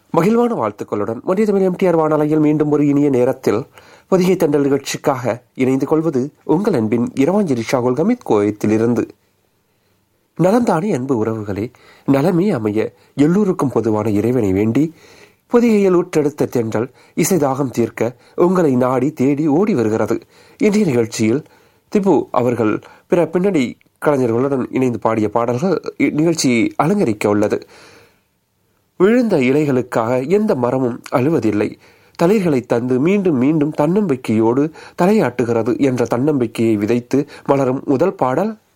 மகிழ்வான வாழ்த்துக்களுடன் மத்திய தமிழ் எம்டிஆர் வானலையில் மீண்டும் ஒரு இனிய நேரத்தில் பொதிகை தண்டல் நிகழ்ச்சிக்காக இணைந்து கொள்வது உங்கள் அன்பின் இரவாஞ்சலி ஷாகுல் கமித் கோயத்திலிருந்து நலந்தானே அன்பு உறவுகளே நலமே அமைய எல்லோருக்கும் பொதுவான இறைவனை வேண்டி பொதிகையில் ஊற்றெடுத்த தென்றல் இசைதாகம் தீர்க்க உங்களை நாடி தேடி ஓடி வருகிறது இன்றைய நிகழ்ச்சியில் திபு அவர்கள் பிற பின்னணி கலைஞர்களுடன் இணைந்து பாடிய பாடல்கள் நிகழ்ச்சியை அலங்கரிக்க உள்ளது விழுந்த இலைகளுக்காக எந்த மரமும் அழுவதில்லை தளிர்களை தந்து மீண்டும் மீண்டும் தன்னம்பிக்கையோடு தலையாட்டுகிறது என்ற தன்னம்பிக்கையை விதைத்து மலரும் முதல் பாடல்